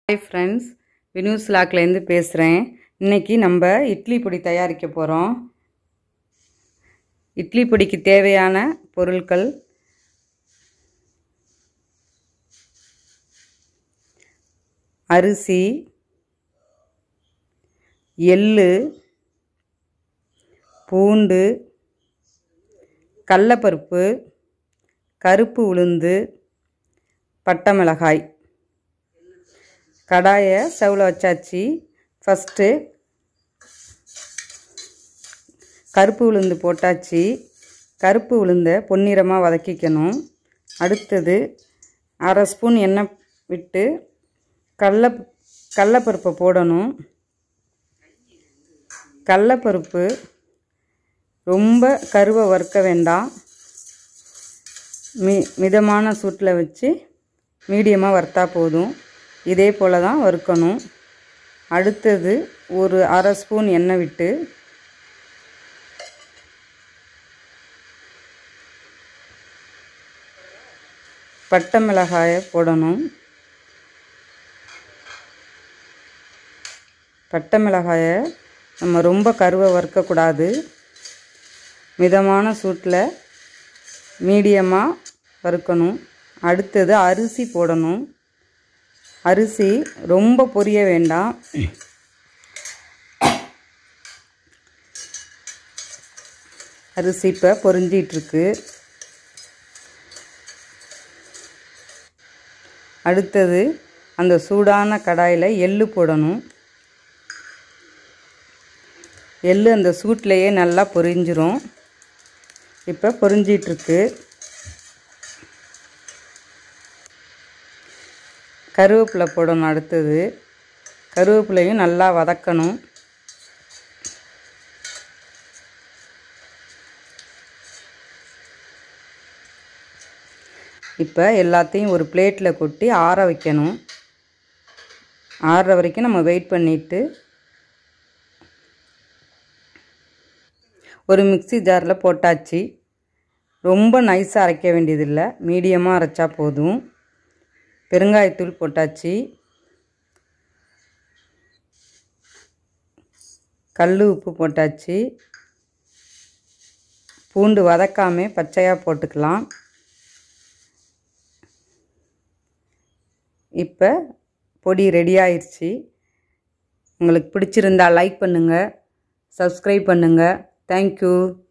hi friends வினூஸ் லாக்லேருந்து பேசுகிறேன் இன்றைக்கி நம்ம இட்லி பொடி தயாரிக்க போகிறோம் இட்லி பொடிக்கு தேவையான பொருட்கள் அரிசி எள்ளு பூண்டு கடலப்பருப்பு கருப்பு உளுந்து பட்டை மிளகாய் கடாயை ஸ்டவ்வில் வச்சாச்சு ஃபஸ்ட்டு கருப்பு உளுந்து போட்டாச்சு கருப்பு உளுந்தை பொன்னிறமாக வதக்கிக்கணும் அடுத்தது அரை ஸ்பூன் எண்ணெய் விட்டு கடல கடலப்பருப்பை போடணும் கடலப்பருப்பு ரொம்ப கருவை வறுக்க வேண்டாம் மி மிதமான சூட்டில் வச்சு மீடியமாக வறுத்தா போதும் இதே போல் தான் வறுக்கணும் அடுத்தது ஒரு அரை ஸ்பூன் எண்ணெய் விட்டு பட்டை மிளகாயை போடணும் பட்டை மிளகாயை நம்ம ரொம்ப கருவை வறுக்கக்கூடாது மிதமான சூட்டில் மீடியமாக வறுக்கணும் அடுத்தது அரிசி போடணும் அரிசி ரொம்ப பொரிய வேண்டாம் அரிசி இப்போ பொரிஞ்சிட்ருக்கு அடுத்தது அந்த சூடான கடாயில் எள்ளு போடணும் எள்ளு அந்த சூட்லேயே நல்லா பொரிஞ்சிரும் இப்போ பொரிஞ்சிட்ருக்கு கருவேப்பிலை போடணும் அடுத்தது கருவேப்பிலையும் நல்லா வதக்கணும் இப்போ எல்லாத்தையும் ஒரு பிளேட்டில் கொட்டி ஆற வைக்கணும் ஆறுற வரைக்கும் நம்ம வெயிட் பண்ணிவிட்டு ஒரு மிக்சி ஜாரில் போட்டாச்சு ரொம்ப நைஸாக அரைக்க வேண்டியதில்லை மீடியமாக அரைச்சா போதும் பெருங்காயத்தூள் போட்டாச்சு கல் உப்பு போட்டாச்சு பூண்டு வதக்காமல் பச்சையாக போட்டுக்கலாம் இப்போ பொடி ரெடி ஆயிடுச்சு உங்களுக்கு பிடிச்சிருந்தா லைக் பண்ணுங்கள் சப்ஸ்கிரைப் பண்ணுங்கள் தேங்க்யூ